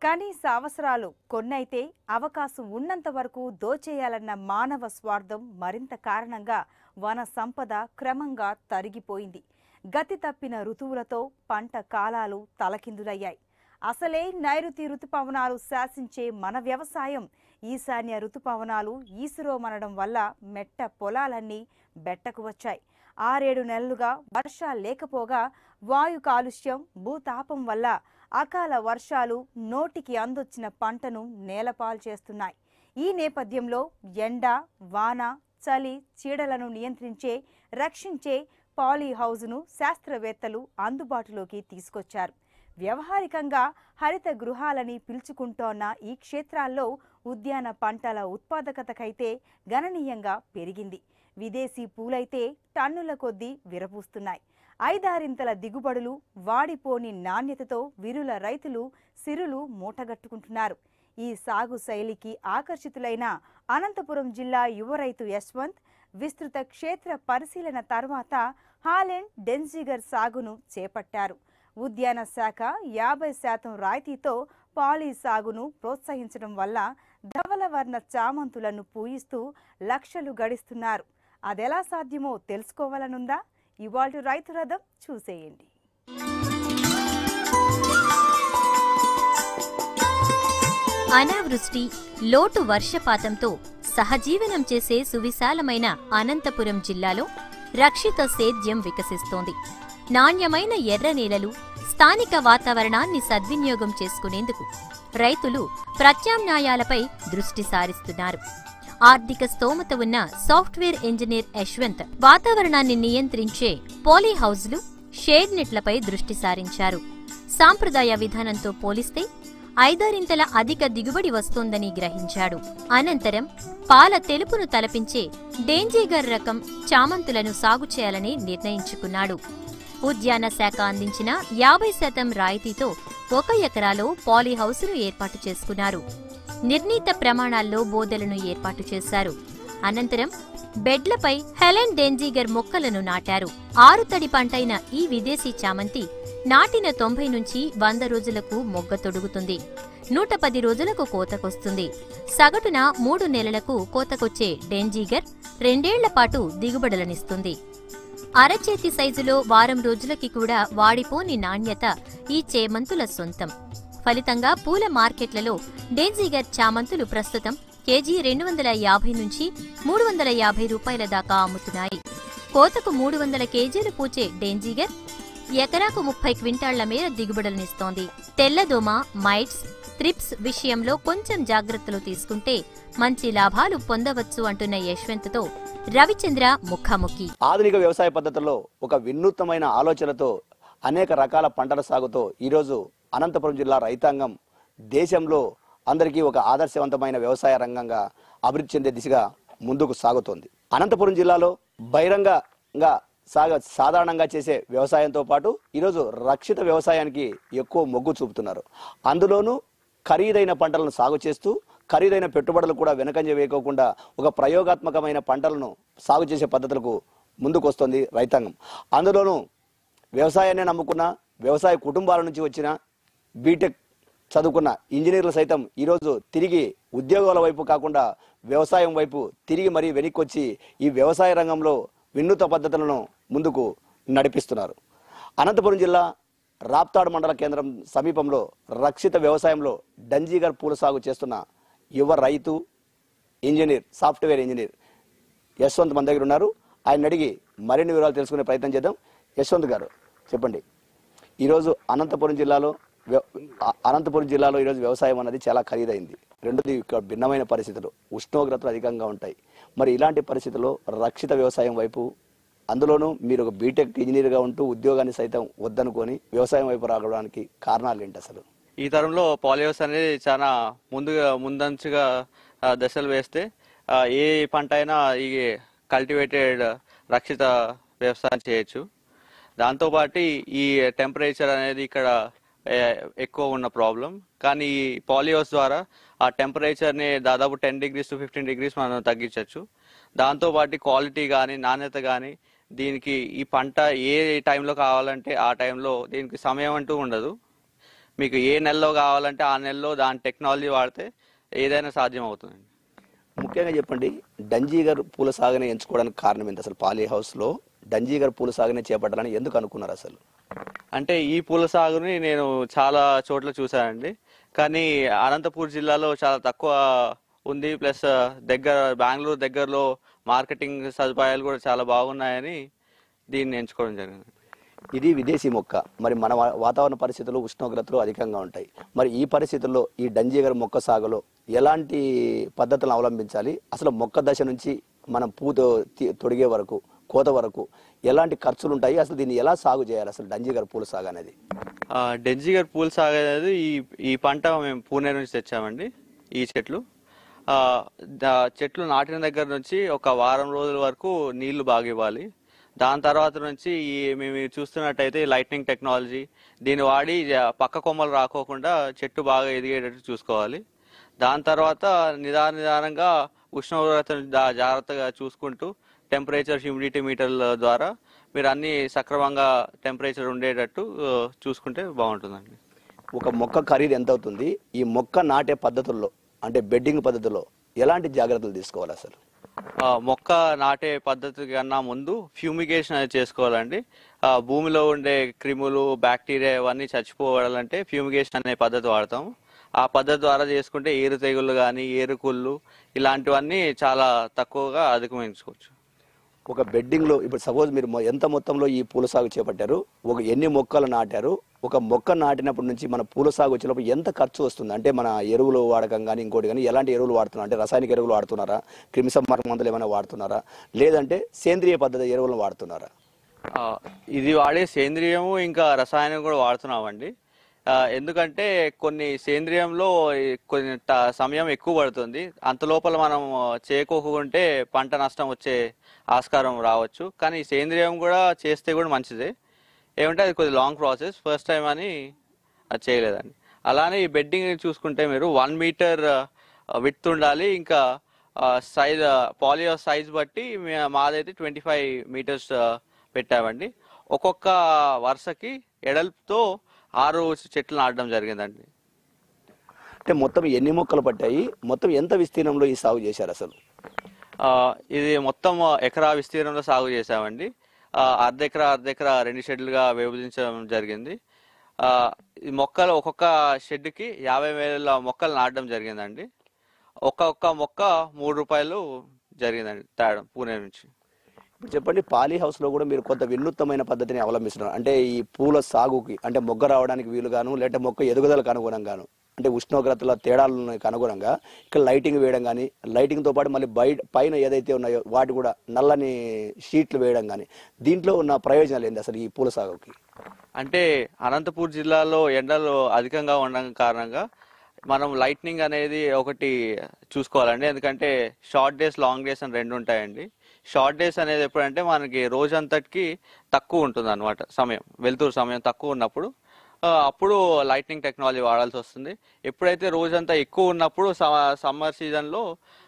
కనీస అవసరాలు కొన్నైతే అవకాశం ఉన్నంత వరకు దోచేయాలన్న మానవ స్వార్థం మరింత కారణంగా వన సంపద క్రమంగా తరిగిపోయింది గతి తప్పిన ఋతువులతో పంట కాలాలు తలకిందులయ్యాయి అసలే నైరుతి ఋతుపవనాలు శాసించే మన వ్యవసాయం ఈశాన్య ఋతుపవనాలు ఈసురోమనడం వల్ల మెట్ట పొలాలన్నీ బెట్టకు వచ్చాయి ఆరేడు నెలలుగా వర్షాలు లేకపోగా వాయు కాలుష్యం భూతాపం వల్ల అకాల వర్షాలు నోటికి అందొచ్చిన పంటను నేలపాలు చేస్తున్నాయి ఈ నేపథ్యంలో ఎండ వాన చలి చీడలను నియంత్రించే రక్షించే పాలీ హౌజ్ను శాస్త్రవేత్తలు అందుబాటులోకి తీసుకొచ్చారు వ్యవహారికంగా హరిత గృహాలని పిలుచుకుంటోన్న ఈ క్షేత్రాల్లో ఉద్యాన పంటల ఉత్పాదకతకైతే గణనీయంగా పెరిగింది విదేశీ పూలైతే టన్నుల కొద్దీ విరబూస్తున్నాయి ఐదారింతల దిగుబడులు వాడిపోని నాణ్యతతో విరుల రైతులు సిరులు మూటగట్టుకుంటున్నారు ఈ సాగు శైలికి ఆకర్షితులైన అనంతపురం జిల్లా యువ రైతు యశ్వంత్ విస్తృత క్షేత్ర పరిశీలన తర్వాత హాలెండ్ డెన్జిగర్ సాగును చేపట్టారు ఉద్యాన శాఖ యాభై శాతం రాయితీతో పాలీ సాగును ప్రోత్సహించడం వల్ల ధవలవర్ణ చామంతులను పూయిస్తూ లక్షలు గడిస్తున్నారు అదెలా సాధ్యమో తెలుసుకోవాలనుందా ఇవాళ రైతు రథం చూసేయండి అనావృష్టి లోటు వర్షపాతంతో సహజీవనం చేసే సువిశాలమైన అనంతపురం జిల్లాలో రక్షిత సేద్యం వికసిస్తోంది నాణ్యమైన ఎర్ర నేలలు స్థానిక వాతావరణాన్ని సద్వినియోగం చేసుకునేందుకు రైతులు ప్రత్యామ్నాయాలపై దృష్టి సారిస్తున్నారు ఆర్థిక స్తోమత ఉన్న సాఫ్ట్వేర్ ఇంజనీర్ యశ్వంత్ వాతావరణాన్ని నియంత్రించే పోలీ హౌజ్లు షేడ్ నెట్లపై దృష్టి సారించారు సాంప్రదాయ విధానంతో పోలిస్తే ఐదారింతల అధిక దిగుబడి వస్తోందని గ్రహించాడు అనంతరం పాల తెలుపును తలపించే డేంజీగర్ రకం చామంతులను సాగు చేయాలని నిర్ణయించుకున్నాడు ఉద్యాన శాఖ అందించిన యాభై శాతం రాయితీతో ఒక ఎకరాలో పాలీ హౌస్ను ఏర్పాటు చేసుకున్నారు నిర్ణీత ప్రమాణాల్లో బోదెలను ఏర్పాటు చేశారు అనంతరం బెడ్లపై హెలెన్ డెంజీగర్ మొక్కలను నాటారు ఆరు తడి పంటైన ఈ విదేశీ చామంతి నాటిన తొంభై నుంచి వంద రోజులకు మొగ్గ తొడుగుతుంది నూట పది రోజులకు కోతకొస్తుంది సగటున మూడు నెలలకు కోతకొచ్చే డెంజీగర్ రెండేళ్ల పాటు దిగుబడులనిస్తుంది అరచేతి సైజులో వారం రోజులకి కూడా వాడిపోని నాణ్యత ఈ చేమంతుల సొంతం ఫలితంగా పూల మార్కెట్లలో డేంజీగర్ చామంతులు ప్రస్తుతం కేజీ రెండు వందల యాభై నుంచి మూడు వందల యాభై రూపాయల దాకా అమ్ముతున్నాయి కోతకు మూడు వందల కేజీలు పూచే డేంజీగర్ ఎకరాకు ముప్పై క్వింటాళ్ల మేర దిగుబడులనిస్తోంది తెల్లదోమ మైట్స్ త్రిప్స్ విషయంలో కొంచెం జాగ్రత్తలు తీసుకుంటే మంచి లాభాలు పొందవచ్చు అంటున్న యశ్వంత్తో రవిచంద్ర ముఖాముఖి ఆధునిక వ్యవసాయ పద్ధతుల్లో ఒక వినూత్నమైన ఆలోచనతో అనేక రకాల పంటల సాగుతో ఈరోజు అనంతపురం జిల్లా రైతాంగం దేశంలో అందరికీ ఒక ఆదర్శవంతమైన వ్యవసాయ రంగంగా అభివృద్ధి చెందే దిశగా ముందుకు సాగుతోంది అనంతపురం జిల్లాలో బహిరంగంగా సాగ సాధారణంగా చేసే వ్యవసాయంతో పాటు ఈరోజు రక్షిత వ్యవసాయానికి ఎక్కువ మొగ్గు చూపుతున్నారు అందులోనూ ఖరీదైన పంటలను సాగు చేస్తూ ఖరీదైన పెట్టుబడులు కూడా వెనకంజ వేయకోకుండా ఒక ప్రయోగాత్మకమైన పంటలను సాగు చేసే పద్ధతులకు ముందుకు వస్తుంది రైతాంగం అందులోనూ వ్యవసాయాన్ని నమ్ముకున్న వ్యవసాయ కుటుంబాల నుంచి వచ్చిన బీటెక్ చదువుకున్న ఇంజనీర్లు సైతం ఈరోజు తిరిగి ఉద్యోగాల వైపు కాకుండా వ్యవసాయం వైపు తిరిగి మరీ వెనక్కి వచ్చి ఈ వ్యవసాయ రంగంలో వినూత పద్ధతులను ముందుకు నడిపిస్తున్నారు అనంతపురం జిల్లా రాప్తాడు మండల కేంద్రం సమీపంలో రక్షిత వ్యవసాయంలో డంజీగర్ పూల సాగు చేస్తున్న యువ రైతు ఇంజనీర్ సాఫ్ట్వేర్ ఇంజనీర్ యశ్వంత్ మన దగ్గర ఉన్నారు ఆయన అడిగి మరిన్ని వివరాలు తెలుసుకునే ప్రయత్నం చేద్దాం యశ్వంత్ గారు చెప్పండి ఈరోజు అనంతపురం జిల్లాలో వ్య- అ- అనంతపురం జిల్లాలో ఈరోజు వ్యవసాయం అన్నది చాలా ఖరీదైంది రెండోది ఇక్కడ భిన్నమైన పరిస్థితులు ఉష్ణోగ్రతలు అధికంగా ఉంటాయి మరి ఇలాంటి పరిస్థితుల్లో రక్షిత వ్యవసాయం వైపు అందులోనూ మీరు ఒక బీటెక్ ఇంజనీర్గా ఉంటూ ఉద్యోగాన్ని సైతం వద్దనుకొని వ్యవసాయం వైపు రావడానికి కారణాలు ఏంటి అసలు ఈ తరంలో పాలియోస్ అనేది చాలా ముందుగా ముందంచుగా ఆ, దశలు వేస్తే ఆ, ఏ పంట అయినా ఈ కల్టివేటెడ్ రక్షిత వ్యవసాయం చేయొచ్చు దాంతోపాటు ఈ టెంపరేచర్ అనేది ఇక్కడ ఏ, ఎక్కువ ఉన్న ప్రాబ్లం కానీ ఈ పాలియోస్ ద్వారా ఆ టెంపరేచర్ని దాదాపు ten degrees to fifteen degrees మనం తగ్గించవచ్చు దాంతోపాటు క్వాలిటీ కానీ నాణ్యత కానీ దీనికి ఈ పంట ఏ టైంలో కావాలంటే ఆ టైంలో దీనికి సమయం అంటూ ఉండదు మీకు ఏ నెలలో కావాలంటే ఆ నెలలో దాని టెక్నాలజీ వాడితే ఏదైనా సాధ్యం అవుతుంది ముఖ్యంగా చెప్పండి డంజీగర్ పూల సాగుని ఎంచుకోవడానికి కారణం ఏంటి అసలు పాలీ హౌస్ లో డంజీగర్ పూల సాగుని చేపట్టాలని ఎందుకు అనుకున్నారు అసలు అంటే ఈ పూల సాగుని నేను చాలా చోట్ల చూశానండి కానీ అనంతపూర్ జిల్లాలో చాలా తక్కువ ఉంది ప్లస్ దగ్గర బెంగళూరు దగ్గరలో మార్కెటింగ్ సదుపాయాలు కూడా చాలా బాగున్నాయని దీన్ని ఎంచుకోవడం జరిగింది ఇది విదేశీ మొక్క మరి మన వా- వాతావరణ పరిస్థితులు ఉష్ణోగ్రతలు అధికంగా ఉంటాయి మరి ఈ పరిస్థితుల్లో ఈ డంజీగర్ మొక్క సాగులో ఎలాంటి పద్ధతులను అవలంబించాలి అసలు మొక్క దశ నుంచి మనం పూత తి- తొడిగే వరకు కోత వరకు ఎలాంటి ఖర్చులు ఉంటాయి అసలు దీన్ని ఎలా సాగు చేయాలి అసలు డంజీగర్ పూల సాగు అనేది ఆ, డెంజిగర్ పూల సాగు అనేది ఈ ఈ పంట మేము పూణే నుంచి తెచ్చామండి ఈ చెట్లు ఆ, దా- చెట్లు నాటిన దగ్గర నుంచి ఒక వారం రోజుల వరకు నీళ్లు బాగా ఇవ్వాలి దాని తర్వాత నుంచి ఈ మేము చూస్తున్నట్టయితే లైట్నింగ్ టెక్నాలజీ దీన్ని వాడి జ- పక్క కొమ్మలు రాకోకుండా చెట్టు బాగా ఎదిగేటట్టు చూసుకోవాలి దాని తర్వాత నిదాన నిదానంగా ఉష్ణోగ్రతను జా- జాగ్రత్తగా చూసుకుంటూ టెంపరేచర్ హ్యూమిడిటీ మీటర్ల ద్వారా మీరు అన్ని సక్రమంగా టెంపరేచర్ ఉండేటట్టు ఆ, చూసుకుంటే బాగుంటుందండి ఒక మొక్క ఖరీదు ఎంత అవుతుంది ఈ మొక్క నాటే పద్ధతుల్లో అంటే బెడ్డింగ్ పద్ధతిలో ఎలాంటి జాగ్రత్తలు తీసుకోవాలి అసలు ఆ, మొక్క నాటే పద్ధతి కన్నా ముందు ఫ్యూమిగేషన్ అనేది చేసుకోవాలండి ఆ, భూమిలో ఉండే క్రిములు బ్యాక్టీరియా ఇవన్నీ చచ్చిపోవాలంటే ఫ్యూమిగేషన్ అనే పద్ధతి వాడతాం ఆ పద్ధతి ద్వారా చేసుకుంటే ఏరు తెగుళ్ళు కానీ ఏరుకుళ్ళు ఇలాంటివన్నీ చాలా తక్కువగా అధిగమించుకోవచ్చు ఒక బెడ్డింగ్ లో ఇప్పుడు సపోజ్ మీరు మొ- ఎంత మొత్తంలో ఈ పూల సాగు చేపట్టారు ఒక ఎన్ని మొక్కలు నాటారు ఒక మొక్క నాటినప్పటి నుంచి మన పూల సాగు వచ్చినప్పుడు ఎంత ఖర్చు వస్తుంది అంటే మన ఎరువులు వాడకం కానీ ఇంకోటి కానీ ఎలాంటి ఎరువులు వాడుతున్నారు అంటే రసాయనిక ఎరువులు వాడుతున్నారా క్రిమి సంహారక మందులు ఏమైనా వాడుతున్నారా లేదంటే సేంద్రియ పద్ధతి ఎరువులను వాడుతున్నారా ఆ, ఇది వాడే సేంద్రియం ఇంకా రసాయనం కూడా వాడుతున్నామండి ఆ, ఎందుకంటే కొన్ని సేంద్రియంలో ఈ కొన్ని ట- సమయం ఎక్కువ పడుతుంది అంత లోపల మనం చేయకోకుంటే పంట నష్టం వచ్చే ఆస్కారం రావచ్చు కానీ ఈ సేంద్రియం కూడా చేస్తే కూడా మంచిదే ఏమంటే అది కొద్ది లాంగ్ ప్రాసెస్ ఫస్ట్ టైం అని అది చేయలేదండి అలానే ఈ బెడ్డింగ్ చూసుకుంటే మీరు వన్ మీటర్ విత్ ఉండాలి ఇంకా సైజ్ పాలియో సైజ్ బట్టి మే- మాదైతే ట్వంటీ ఫైవ్ మీటర్స్ పెట్టామండి ఒక్కొక్క వరుసకి ఎడల్పుతో ఆరు చెట్లు నాటడం జరిగిందండి అంటే మొత్తం ఎన్ని మొక్కలు పట్టాయి మొత్తం ఎంత విస్తీర్ణంలో ఈ సాగు చేశారు అసలు ఆ, ఇది మొత్తం ఎకరా విస్తీర్ణంలో సాగు చేశామండి ఆ, అర్ధ ఎకరా అర్ధ ఎకరా రెండు షెడ్లుగా విభజించడం జరిగింది ఆ, ఈ మొక్కలు ఒక్కొక్క షెడ్కి యాభై వేల మొక్కలు నాటడం జరిగిందండి ఒక్కొక్క మొక్క మూడు రూపాయలు జరిగిందండి తేడం పూణే నుంచి ఇప్పుడు చెప్పండి పాలీ హౌస్ లో కూడా మీరు కొంత వినూత్నమైన పద్ధతిని అవలంబిస్తున్నారు అంటే ఈ పూల సాగుకి అంటే మొగ్గ రావడానికి వీలుగాను లేదంటే మొక్క ఎదుగుదలకు అనుగుణంగాను అంటే ఉష్ణోగ్రతల తేడాలకు అనుగుణంగా ఇక్కడ లైటింగ్ వేయడం కానీ లైటింగ్ తో పాటు మళ్ళీ బయట పైన ఏదైతే ఉన్నాయో వాటి కూడా నల్లని షీట్లు వేయడం కానీ దీంట్లో ఉన్న ప్రయోజనాలు ఏంది అసలు ఈ పూల సాగుకి అంటే అనంతపూర్ జిల్లాలో ఎండలు అధికంగా ఉండడం కారణంగా మనం లైట్నింగ్ అనేది ఒకటి చూసుకోవాలండి ఎందుకంటే షార్ట్ డేస్ లాంగ్ డేస్ అని రెండు ఉంటాయండి షార్ట్ డేస్ అనేది ఎప్పుడంటే మనకి రోజంతటికి తక్కువ ఉంటుంది అనమాట సమయం వెలుతురు సమయం తక్కువ ఉన్నప్పుడు ఆ, అప్పుడు లైట్నింగ్ టెక్నాలజీ వాడాల్సి వస్తుంది ఎప్పుడైతే రోజంతా ఎక్కువ ఉన్నప్పుడు సమ్మర్ సీజన్లో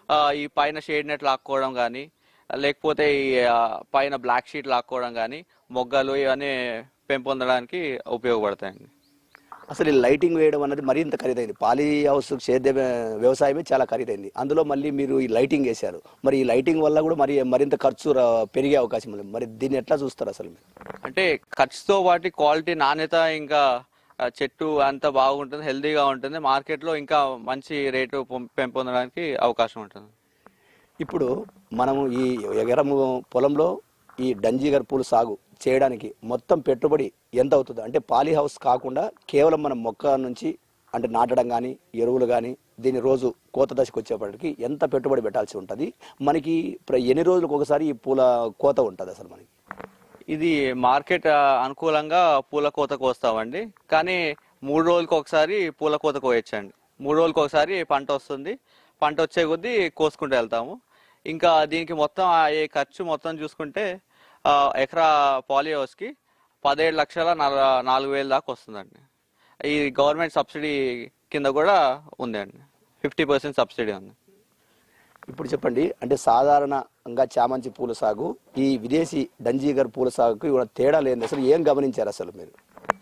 ఈ పైన షేడ్ నెట్ లాక్కోవడం కానీ లేకపోతే ఈ ఆ, పైన బ్లాక్ షీట్ లాక్కోవడం కానీ మొగ్గలు ఇవన్నీ పెంపొందడానికి ఉపయోగపడతాయండి అసలు ఈ లైటింగ్ వేయడం అనేది మరింత ఖరీదైంది పాలీ హౌస్ సేద్య వ్యవసాయమే చాలా ఖరీదైంది అందులో మళ్ళీ మీరు ఈ లైటింగ్ వేశారు మరి ఈ లైటింగ్ వల్ల కూడా మరి మరింత ఖర్చు రా- పెరిగే అవకాశం ఉంది మరి దీన్ని ఎట్లా చూస్తారు అసలు మీరు అంటే ఖర్చుతో పాటు క్వాలిటీ నాణ్యత ఇంకా ఆ, చెట్టు అంత బాగుంటుంది హెల్దీగా ఉంటుంది మార్కెట్లో ఇంకా మంచి రేటు పొం- పెంపొందడానికి అవకాశం ఉంటుంది ఇప్పుడు మనము ఈ ఎకరము పొలంలో ఈ డంజీగర్ పూలు సాగు చేయడానికి మొత్తం పెట్టుబడి ఎంత అవుతుంది అంటే పాలీ హౌస్ కాకుండా కేవలం మనం మొక్క నుంచి అంటే నాటడం కానీ ఎరువులు కానీ దీన్ని రోజు కోత దశకు వచ్చేప్పటికి ఎంత పెట్టుబడి పెట్టాల్సి ఉంటుంది మనకి ప్ర- ఎన్ని రోజులకు ఒకసారి ఈ పూల కోత ఉంటుంది అసలు మనకి ఇది మార్కెట్ ఆ, అనుకూలంగా పూల కోత కోస్తామండి కానీ మూడు రోజులకు ఒకసారి పూల కోత కోయచ్చండి మూడు రోజులకు ఒకసారి పంట వస్తుంది పంట వచ్చే కొద్దీ కోసుకుంటూ వెళ్తాము ఇంకా దీనికి మొత్తం అయ్యే ఖర్చు మొత్తం చూసుకుంటే ఆ, ఎకరా పాలియోస్కి పదిహేడు లక్షల నల- నాలుగు వేల దాకా వస్తుందండి ఈ గవర్నమెంట్ సబ్సిడీ కింద కూడా ఉందండి ఫిఫ్టీ పర్సెంట్ సబ్సిడీ ఉంది ఇప్పుడు చెప్పండి అంటే సాధారణంగా చామంతి పూల సాగు ఈ విదేశీ డంజీగర్ పూల సాగుకి ఉన్న తేడా లేని అసలు ఏం గమనించారు అసలు మీరు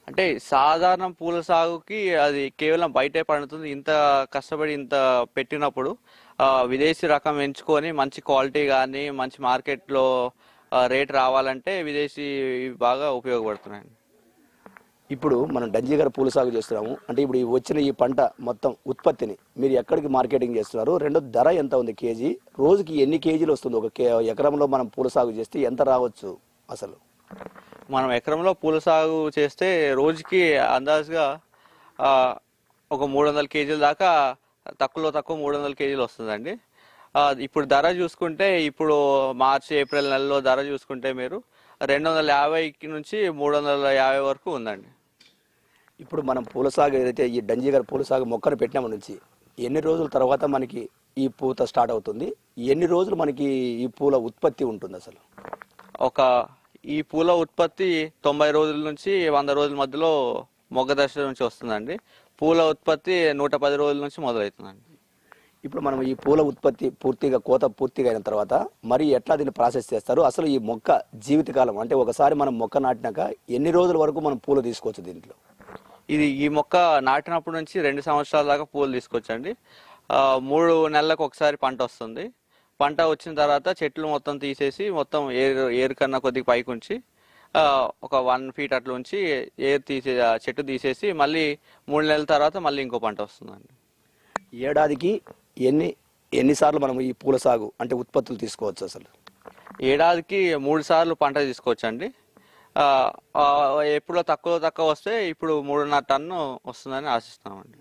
అంటే సాధారణ పూల సాగుకి అది కేవలం బయటే పండుతుంది ఇంత కష్టపడి ఇంత పెట్టినప్పుడు ఆ, విదేశీ రకం ఎంచుకొని మంచి క్వాలిటీ కానీ మంచి మార్కెట్లో రేట్ రావాలంటే విదేశీ బాగా ఉపయోగపడుతున్నాయండి ఇప్పుడు మనం డంజీగర్ పూల సాగు చేస్తున్నాము అంటే ఇప్పుడు ఈ వచ్చిన ఈ పంట మొత్తం ఉత్పత్తిని మీరు ఎక్కడికి మార్కెటింగ్ చేస్తున్నారు రెండో ధర ఎంత ఉంది కేజీ రోజుకి ఎన్ని కేజీలు వస్తుంది ఒక కే ఎకరంలో మనం పూల సాగు చేస్తే ఎంత రావచ్చు అసలు మనం ఎకరంలో పూల సాగు చేస్తే రోజుకి అందాజుగా ఆ, ఒక మూడు వందల కేజీల దాకా తక్కువలో తక్కువ మూడు వందల కేజీలు వస్తుందండి ఆ, ఇప్పుడు ధర చూసుకుంటే ఇప్పుడు మార్చి ఏప్రిల్ నెలలో ధర చూసుకుంటే మీరు రెండు వందల యాభైకి నుంచి మూడు వందల యాభై వరకు ఉందండి ఇప్పుడు మనం పూల సాగు ఏదైతే ఈ డంజీగర్ పూల సాగు మొక్కను పెట్టినామ నుంచి ఎన్ని రోజుల తర్వాత మనకి ఈ పూత స్టార్ట్ అవుతుంది ఎన్ని రోజులు మనకి ఈ పూల ఉత్పత్తి ఉంటుంది అసలు ఒక ఈ పూల ఉత్పత్తి తొంభై రోజుల నుంచి వంద రోజుల మధ్యలో మొగ్గ దశ నుంచి వస్తుందండి పూల ఉత్పత్తి నూట పది రోజుల నుంచి మొదలవుతుందండి ఇప్పుడు మనం ఈ పూల ఉత్పత్తి పూర్తిగా కోత పూర్తిగా అయిన తర్వాత మరి ఎట్లా దీన్ని ప్రాసెస్ చేస్తారు అసలు ఈ మొక్క జీవితకాలం అంటే ఒకసారి మనం మొక్క నాటినాక ఎన్ని రోజుల వరకు మనం పూలు తీసుకోవచ్చు దీంట్లో ఇది ఈ మొక్క నాటినప్పటి నుంచి రెండు సంవత్సరాల దాకా పూలు తీసుకొచ్చండి ఆ, మూడు నెలలకు ఒకసారి పంట వస్తుంది పంట వచ్చిన తర్వాత చెట్లు మొత్తం తీసేసి మొత్తం ఏరు ఏరు కన్నా కొద్దిగా పైకి ఉంచి ఆ, ఒక వన్ ఫీట్ అట్లా ఉంచి ఏరు తీసే ఆ చెట్టు తీసేసి మళ్ళీ మూడు నెలల తర్వాత మళ్ళీ ఇంకో పంట వస్తుందండి ఏడాదికి ఎన్ని ఎన్నిసార్లు మనం ఈ పూల సాగు అంటే ఉత్పత్తులు తీసుకోవచ్చు అసలు ఏడాదికి మూడు సార్లు పంట తీసుకోవచ్చండి ఆ, ఆ, ఎప్పుడో తక్కువ తక్కువ వస్తే ఇప్పుడు మూడున్నర టన్ను వస్తుందని ఆశిస్తున్నామండి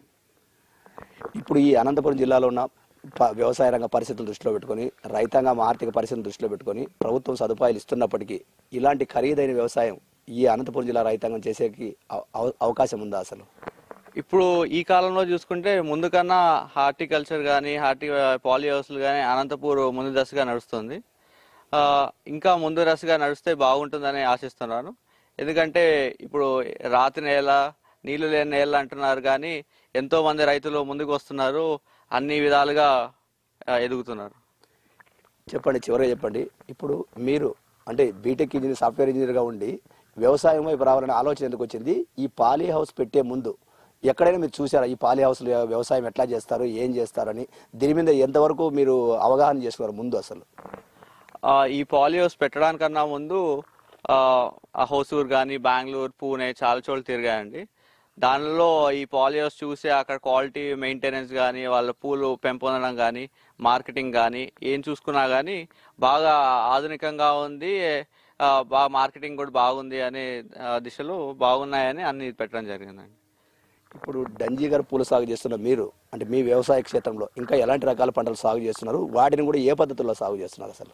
ఇప్పుడు ఈ అనంతపురం జిల్లాలో ఉన్న ప- వ్యవసాయ రంగ పరిస్థితులను దృష్టిలో పెట్టుకొని రైతాంగం ఆర్థిక పరిస్థితులను దృష్టిలో పెట్టుకొని ప్రభుత్వం సదుపాయాలు ఇస్తున్నప్పటికీ ఇలాంటి ఖరీదైన వ్యవసాయం ఈ అనంతపురం జిల్లా రైతాంగం చేసేకి అవ- అవ- అవకాశం ఉందా అసలు ఇప్పుడు ఈ కాలంలో చూసుకుంటే ముందు కన్నా హార్టికల్చర్ కానీ హార్టి పాలీ హౌస్లు కానీ అనంతపూర్ ముందు దశగా నడుస్తుంది ఆ, ఇంకా ముందు దశగా నడిస్తే బాగుంటుందని ఆశిస్తున్నాను ఎందుకంటే ఇప్పుడు రాతి నేల నీళ్లు లేని నేల అంటున్నారు కానీ ఎంతో మంది రైతులు ముందుకు వస్తున్నారు అన్ని విధాలుగా ఆ, ఎదుగుతున్నారు చెప్పండి చివరిగా చెప్పండి ఇప్పుడు మీరు అంటే బీటెక్ ఇంజనీర్ సాఫ్ట్వేర్ ఇంజనీర్గా ఉండి వ్యవసాయం వైపు రావాలనే ఆలోచన ఎందుకు వచ్చింది ఈ పాలీ హౌస్ పెట్టే ముందు ఎక్కడైనా మీరు చూసారా ఈ పాలీ హౌస్ వ్యవసాయం ఎట్లా చేస్తారు ఏం చేస్తారని దీని మీద ఎంతవరకు మీరు అవగాహన చేసుకున్నారు ముందు అసలు ఆ, ఈ పాలీ హౌస్ పెట్టడానికన్నా ముందు ఆ, ఆ హోసూర్ కానీ బెంగళూరు పూణే చాలా చోట్ల తిరిగాయండి దానిలో ఈ పాలీ హౌస్ చూసి అక్కడ క్వాలిటీ మెయింటెనెన్స్ కానీ వాళ్ళ పూలు పెంపొందడం కానీ మార్కెటింగ్ కానీ ఏం చూసుకున్నా కానీ బాగా ఆధునికంగా ఉంది ఆ, బాగా మార్కెటింగ్ కూడా బాగుంది అనే ఆ, దిశలో బాగున్నాయని అన్ని పెట్టడం జరిగిందండి ఇప్పుడు డంజీగర్ పూల సాగు చేస్తున్న మీరు అంటే మీ వ్యవసాయ క్షేత్రంలో ఇంకా ఎలాంటి రకాల పంటలు సాగు చేస్తున్నారు వాటిని కూడా ఏ పద్ధతుల్లో సాగు చేస్తున్నారు అసలు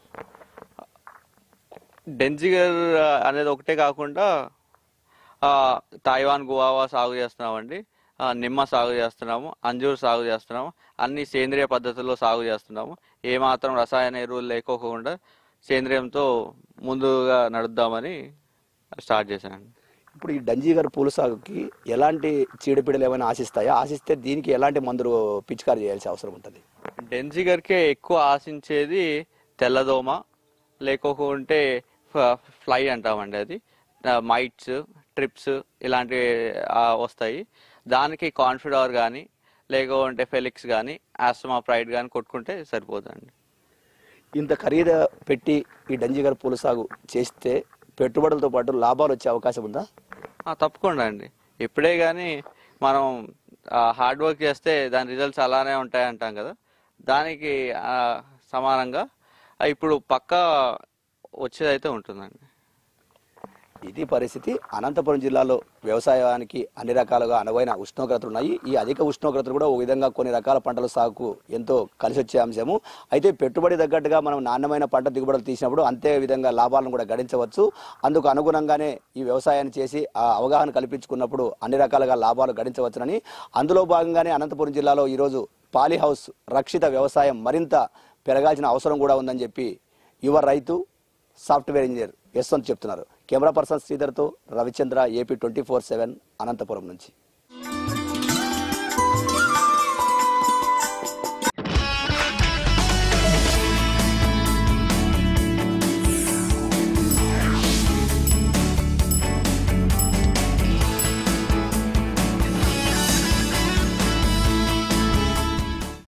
డెన్జిగర్ అనేది ఒకటే కాకుండా ఆ, తైవాన్ గువావా సాగు చేస్తున్నామండి ఆ, నిమ్మ సాగు చేస్తున్నాము అంజూర్ సాగు చేస్తున్నాము అన్ని సేంద్రియ పద్ధతుల్లో సాగు చేస్తున్నాము ఏమాత్రం రసాయన ఎరువులు లేకోకుండా సేంద్రియంతో ముందుగా నడుద్దామని స్టార్ట్ చేశానండి ఇప్పుడు ఈ డంజీగర్ పూల సాగుకి ఎలాంటి చీడపీడలు ఏమైనా ఆశిస్తాయా ఆశిస్తే దీనికి ఎలాంటి మందులు పిచికారి చేయాల్సిన అవసరం ఉంటుంది డెన్జిగర్కే ఎక్కువ ఆశించేది తెల్లదోమ లేకోకుంటే ఫ- ఫ్లై అంటామండి అది మైట్స్ ట్రిప్స్ ఇలాంటివి ఆ, వస్తాయి దానికి కాన్ఫిడర్ కానీ లేకుంటే ఫెలిక్స్ కానీ ఆస్మా ప్రైడ్ కానీ కొట్టుకుంటే సరిపోతుందండి ఇంత ఖరీదు పెట్టి ఈ డంజీగర్ పూల సాగు చేస్తే పెట్టుబడులతో పాటు లాభాలు వచ్చే అవకాశం ఉందా ఆ, తప్పకుండా అండి ఎప్పుడే కానీ మనం హార్డ్ వర్క్ చేస్తే దాని రిజల్ట్స్ అలానే ఉంటాయి అంటాం కదా దానికి ఆ, సమానంగా ఆ, ఇప్పుడు పక్కా వచ్చేదైతే ఉంటుందండి ఇది పరిస్థితి అనంతపురం జిల్లాలో వ్యవసాయానికి అన్ని రకాలుగా అనువైన ఉష్ణోగ్రతలు ఉన్నాయి ఈ అధిక ఉష్ణోగ్రతలు కూడా ఒక విధంగా కొన్ని రకాల పంటల సాగుకు ఎంతో కలిసి వచ్చే అంశము అయితే పెట్టుబడి తగ్గట్టుగా మనం నాణ్యమైన పంట దిగుబడులు తీసినప్పుడు అంతే విధంగా లాభాలను కూడా గడించవచ్చు అందుకు అనుగుణంగానే ఈ వ్యవసాయాన్ని చేసి ఆ అవగాహన కల్పించుకున్నప్పుడు అన్ని రకాలుగా లాభాలు గడించవచ్చునని అందులో భాగంగానే అనంతపురం జిల్లాలో ఈరోజు పాలీ హౌస్ రక్షిత వ్యవసాయం మరింత పెరగాల్సిన అవసరం కూడా ఉందని చెప్పి యువ రైతు సాఫ్ట్వేర్ ఇంజనీర్ యశ్వంత్ చెప్తున్నారు కెమెరా పర్సన్ శ్రీధర్తో Ravichandra AP twenty four seven Anantapuram నుంచి